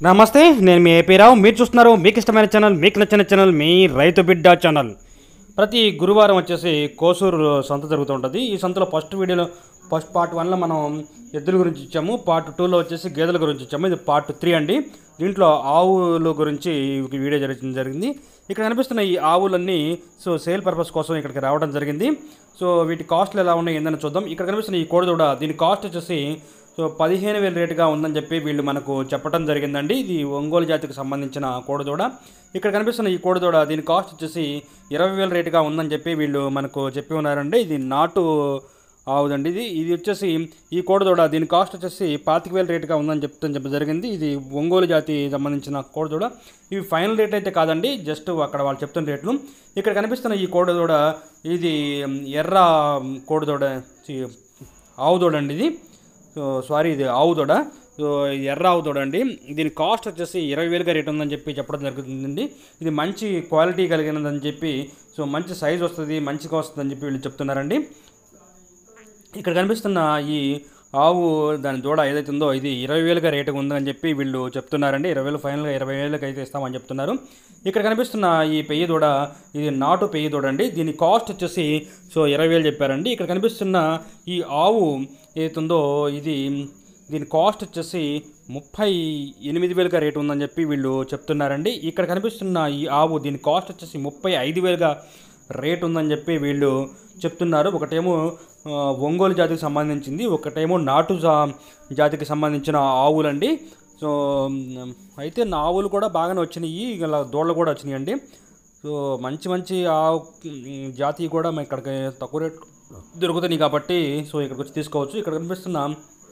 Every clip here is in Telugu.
నమస్తే నేను మీ ఏపీ రావు మీరు చూస్తున్నారు మీకు ఇష్టమైన ఛానల్ మీకు నచ్చిన ఛానల్ మీ రైతు బిడ్డ ఛానల్ ప్రతి గురువారం వచ్చేసి కోసూరు సంత జరుగుతూ ఉంటుంది ఈ సంతలో ఫస్ట్ వీడియోలో ఫస్ట్ పార్ట్ వన్లో మనం ఎద్దుల గురించి ఇచ్చాము పార్ట్ టూలో వచ్చేసి గేదెల గురించి ఇచ్చాము ఇది పార్ట్ త్రీ అండి దీంట్లో ఆవుల గురించి ఈ వీడియో జరగడం జరిగింది ఇక్కడ కనిపిస్తున్న ఈ ఆవులన్నీ సో సేల్ పర్పస్ కోసం ఇక్కడికి రావడం జరిగింది సో వీటి కాస్ట్లు ఎలా ఉన్నాయి ఏందని చూద్దాం ఇక్కడ కనిపిస్తున్న ఈ కోడిదూడ దీని కాస్ట్ వచ్చేసి సో పదిహేను వేల రేటుగా ఉందని చెప్పి వీళ్ళు మనకు చెప్పడం జరిగిందండి ఇది ఒంగోలు జాతికి సంబంధించిన కోడదూడ ఇక్కడ కనిపిస్తున్న ఈ కోడదూడ దీని కాస్ట్ వచ్చేసి ఇరవై వేల రేటుగా ఉందని చెప్పి వీళ్ళు మనకు చెప్పి ఉన్నారండి ఇది నాటు ఆవుదండి ఇది ఇది వచ్చేసి ఈ కోడదూడ దీని కాస్ట్ వచ్చేసి పాతిక వేల రేటుగా ఉందని చెప్తాను చెప్పడం జరిగింది ఇది ఒంగోలు జాతి సంబంధించిన కోడదూడ ఇవి ఫైనల్ రేట్ అయితే కాదండి జస్ట్ అక్కడ వాళ్ళు చెప్తున్న రేట్లు ఇక్కడ కనిపిస్తున్న ఈ కోడదూడ ఇది ఎర్ర కోడదూడ చి, ఆవుదూడ అండి ఇది సో సారీ ఇది ఆవు దూడ సో ఇది ఎర్ర ఆవు దూడ అండి దీని కాస్ట్ వచ్చేసి ఇరవై వేలుగా రేట్ ఉందని చెప్పి చెప్పడం జరుగుతుందండి ఇది మంచి క్వాలిటీ కలిగినదని చెప్పి సో మంచి సైజ్ వస్తుంది మంచిగా వస్తుందని చెప్పి వీళ్ళు చెప్తున్నారండి ఇక్కడ కనిపిస్తున్న ఈ ఆవు దాని దూడ ఏదైతే ఉందో ఇది ఇరవై వేలుగా రేటు ఉందని చెప్పి వీళ్ళు చెప్తున్నారండి ఇరవై వేలు ఫైనల్గా ఇరవై వేలకు అయితే ఇస్తామని చెప్తున్నారు ఇక్కడ కనిపిస్తున్న ఈ పెయ్యి దూడ ఇది నాటు పెయ్యి దూడ అండి దీని కాస్ట్ వచ్చేసి సో ఇరవై వేలు చెప్పారండి ఇక్కడ కనిపిస్తున్న ఈ ఆవు ఏదైతే ఉందో ఇది దీని కాస్ట్ వచ్చేసి ముప్పై ఎనిమిది వేలుగా రేటు ఉందని చెప్పి వీళ్ళు చెప్తున్నారండి ఇక్కడ కనిపిస్తున్న ఈ ఆవు దీని కాస్ట్ వచ్చేసి ముప్పై ఐదు వేలుగా రేట్ ఉందని చెప్పి వీళ్ళు చెప్తున్నారు ఒకటేమో ఆ, ఒంగోలు జాతికి సంబంధించింది ఒకటేమో నాటు జా- జాతికి సంబంధించిన ఆవులండి సో మ్, అయితే నా ఆవులు కూడా బాగానే వచ్చినాయి ఇలా దూడలు కూడా వచ్చినాయండి సో మంచి మంచి ఆవు మ్, జాతి కూడా మన ఇక్కడికి తక్కువ రేట్ దొరుకుతున్నాయి కాబట్టి సో ఇక్కడికి వచ్చి తీసుకోవచ్చు ఇక్కడ కనిపిస్తున్న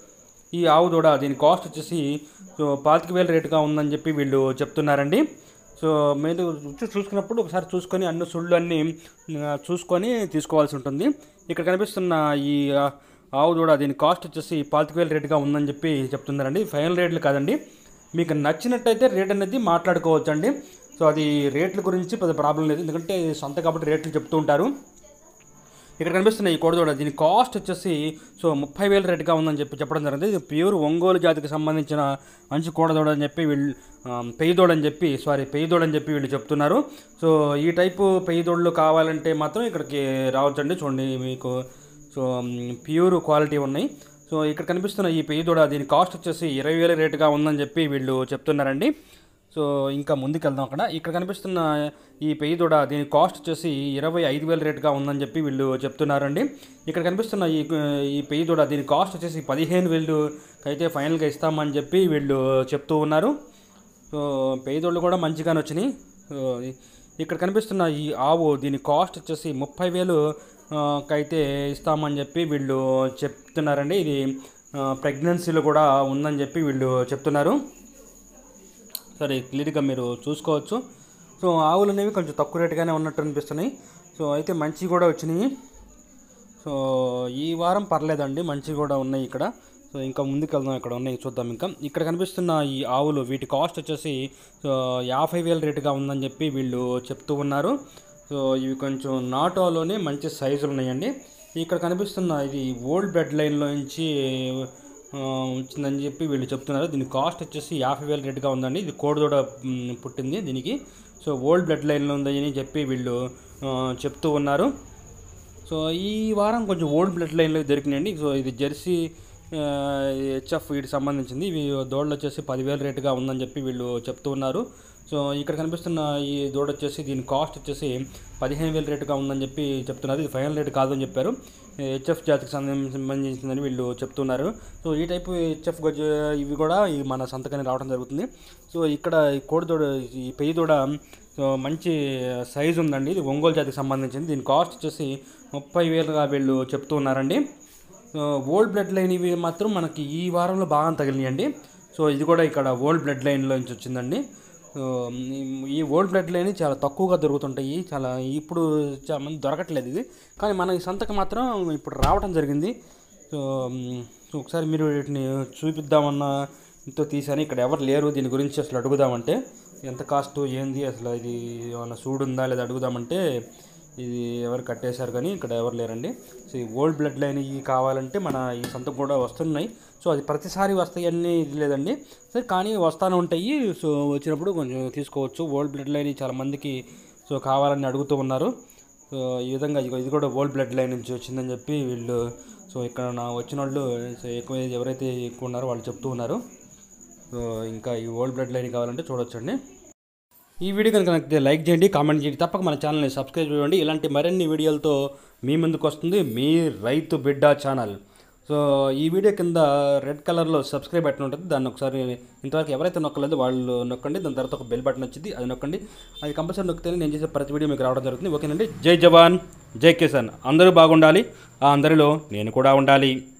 ఈ ఆవు దూడ దీని కాస్ట్ వచ్చేసి సో పాతిక వేల రేటుగా ఉందని చెప్పి వీళ్ళు చెప్తున్నారండి సో మీరు రుచి చూసుకున్నప్పుడు ఒకసారి చూసుకొని అన్ని సుళ్ళు అన్నీ ఆ, చూసుకొని తీసుకోవాల్సి ఉంటుంది ఇక్కడ కనిపిస్తున్న ఈ ఆ, ఆవు దూడ దీని కాస్ట్ వచ్చేసి పాతిక వేల రేటుగా ఉందని చెప్పి చెప్తున్నారండి ఫైనల్ రేట్లు కాదండి మీకు నచ్చినట్టయితే రేట్ అనేది మాట్లాడుకోవచ్చు అండి సో అది రేట్ల గురించి పెద్ద ప్రాబ్లం లేదు ఎందుకంటే సొంత కాబట్టి రేట్లు చెప్తూ ఉంటారు ఇక్కడ కనిపిస్తున్న ఈ కోడిదూడ దీని కాస్ట్ వచ్చేసి సో ముప్పై వేల రేటుగా ఉందని చెప్పి చెప్పడం జరిగింది ఇది ప్యూర్ ఒంగోలు జాతికి సంబంధించిన మంచి కోడదూడ అని చెప్పి వీళ్ళు ఆ, పెయ్యదూడ అని చెప్పి సారీ పెయ్యదూడ అని చెప్పి వీళ్ళు చెప్తున్నారు సో ఈ టైపు పెయ్యదూడలు కావాలంటే మాత్రం ఇక్కడికి రావచ్చండి చూడండి మీకు సో మ్, ప్యూర్ క్వాలిటీ ఉన్నాయి సో ఇక్కడ కనిపిస్తున్న ఈ పెయ్యదూడ దీని కాస్ట్ వచ్చేసి ఇరవై వేల రేటుగా ఉందని చెప్పి వీళ్ళు చెప్తున్నారండి సో ఇంకా ముందుకెళ్దాం అక్కడ ఇక్కడ కనిపిస్తున్న ఈ పెయ్యి దూడ దీని కాస్ట్ వచ్చేసి ఇరవై ఐదు వేల రేటుగా ఉందని చెప్పి వీళ్ళు చెప్తున్నారండి ఇక్కడ కనిపిస్తున్న ఈ ఈ పెయ్యి దూడ దీని కాస్ట్ వచ్చేసి పదిహేను వేలు అయితే ఫైనల్గా ఇస్తామని చెప్పి వీళ్ళు చెప్తూ ఉన్నారు సో పెయ్యి దూడలు కూడా మంచిగానే వచ్చినాయి సో ఇక్కడ కనిపిస్తున్న ఈ ఆవు దీని కాస్ట్ వచ్చేసి ముప్పై వేలు ఆ, కైతే ఇస్తామని చెప్పి వీళ్ళు చెప్తున్నారండి ఇది ప్రెగ్నెన్సీలో కూడా ఉందని చెప్పి వీళ్ళు చెప్తున్నారు సరే క్లియర్గా మీరు చూసుకోవచ్చు సో ఆవులు అనేవి కొంచెం తక్కువ రేటుగానే ఉన్నట్టు అనిపిస్తున్నాయి సో అయితే మంచి కూడా వచ్చినాయి సో ఈ వారం పర్లేదండి మంచి కూడా ఉన్నాయి ఇక్కడ సో ఇంకా ముందుకు వెళ్దాం ఇక్కడ ఉన్నాయి చూద్దాం ఇంకా ఇక్కడ కనిపిస్తున్న ఈ ఆవులు వీటి కాస్ట్ వచ్చేసి సో యాభై వేల రేటుగా ఉందని చెప్పి వీళ్ళు చెప్తూ ఉన్నారు సో ఇవి కొంచెం నాటోలోనే మంచి సైజులు ఉన్నాయండి ఇక్కడ కనిపిస్తున్న ఇది ఓల్డ్ బ్లడ్ లైన్లో నుంచి ఆ, వచ్చిందని చెప్పి వీళ్ళు చెప్తున్నారు దీని కాస్ట్ వచ్చేసి యాభై వేల రేటుగా ఉందండి ఇది కోడిదూడ మ్, పుట్టింది దీనికి సో ఓల్డ్ బ్లడ్ లైన్లో ఉందని చెప్పి వీళ్ళు ఆ, చెప్తూ ఉన్నారు సో ఈ వారం కొంచెం ఓల్డ్ బ్లడ్ లైన్లో దొరికినాయండి సో ఇది జెర్సీ హెచ్ఎఫ్ వీటికి సంబంధించింది ఇవి దూడలు వచ్చేసి పదివేల రేటుగా ఉందని చెప్పి వీళ్ళు చెప్తూ ఉన్నారు సో ఇక్కడ కనిపిస్తున్న ఈ దూడ వచ్చేసి దీని కాస్ట్ వచ్చేసి పదిహేను వేల రేటుగా ఉందని చెప్పి చెప్తున్నారు ఇది ఫైనల్ రేట్ కాదని చెప్పారు హెచ్ఎఫ్ జాతికి సంబంధించి- సంబంధించిందని వీళ్ళు చెప్తున్నారు సో ఈ టైపు హెచ్ఎఫ్ గజ ఇవి కూడా ఈ మన సంతకాన్ని రావడం జరుగుతుంది సో ఇక్కడ ఈ కోడిదూడ ఈ పెయ్యి దూడ సో మంచి సైజు ఉందండి ఇది ఒంగోలు జాతికి సంబంధించింది దీని కాస్ట్ వచ్చేసి ముప్పై వేలుగా వీళ్ళు చెప్తూ ఉన్నారండి సో ఓల్డ్ బ్లడ్ లైన్ ఇవి మాత్రం మనకి ఈ వారంలో బాగా తగిలినాయండి సో ఇది కూడా ఇక్కడ ఓల్డ్ బ్లడ్ లైన్లో నుంచి వచ్చిందండి సో ఈ- ఈ ఓల్డ్ బ్లడ్ లైన్ చాలా తక్కువగా దొరుకుతుంటాయి చాలా ఇప్పుడు చాలా మంది దొరకట్లేదు ఇది కానీ మన ఈ సంతకు మాత్రం ఇప్పుడు రావడం జరిగింది సో మ్, సో ఒకసారి మీరు వీటిని చూపిద్దామన్న ఇంతో తీసాను ఇక్కడ ఎవరు లేరు దీని గురించి అసలు అడుగుదామంటే ఎంత కాస్ట్ ఏంది అసలు ఇది ఏమైనా సూడు ఉందా లేదా అడుగుదామంటే ఇది ఎవరు కట్టేశారు కానీ ఇక్కడ ఎవరు లేరండి సో ఈ ఓల్డ్ బ్లడ్ లైన్ ఇవి కావాలంటే మన ఈ సంతకు కూడా వస్తున్నాయి సో అది ప్రతిసారి వస్తాయని ఇది లేదండి సరే కానీ వస్తానే ఉంటాయి సో వచ్చినప్పుడు కొంచెం తీసుకోవచ్చు ఓల్డ్ బ్లడ్ లైన్ చాలా మందికి సో కావాలని అడుగుతూ ఉన్నారు సో ఈ విధంగా ఇదిగో ఇది కూడా ఓల్డ్ బ్లడ్ లైన్ నుంచి వచ్చిందని చెప్పి వీళ్ళు సో ఇక్కడ నా వచ్చిన వాళ్ళు సో ఎక్కువ ఎవరైతే ఎక్కువ ఉన్నారో వాళ్ళు చెప్తూ ఉన్నారు సో ఇంకా ఈ ఓల్డ్ బ్లడ్ లైన్ కావాలంటే చూడొచ్చండి ఈ వీడియో కనుక నచ్చితే లైక్ చేయండి కామెంట్ చేయండి తప్పక మన ఛానల్ని సబ్స్క్రైబ్ చేయండి ఇలాంటి మరిన్ని వీడియోలతో మీ ముందుకు వస్తుంది మీ రైతు బిడ్డ ఛానల్ సో ఈ వీడియో కింద రెడ్ కలర్లో సబ్స్క్రైబ్ బటన్ ఉంటుంది దాన్ని ఒకసారి ఇంతవరకు ఎవరైతే నొక్కలేదో వాళ్ళు నొక్కండి దాని తర్వాత ఒక బెల్ బటన్ వచ్చింది అది నొక్కండి అది కంపల్సరీ నొక్కితే నేను చేసే ప్రతి వీడియో మీకు రావడం జరుగుతుంది ఓకేనండి జై జవాన్ జై కిసాన్ అందరూ బాగుండాలి ఆ అందరిలో నేను కూడా ఉండాలి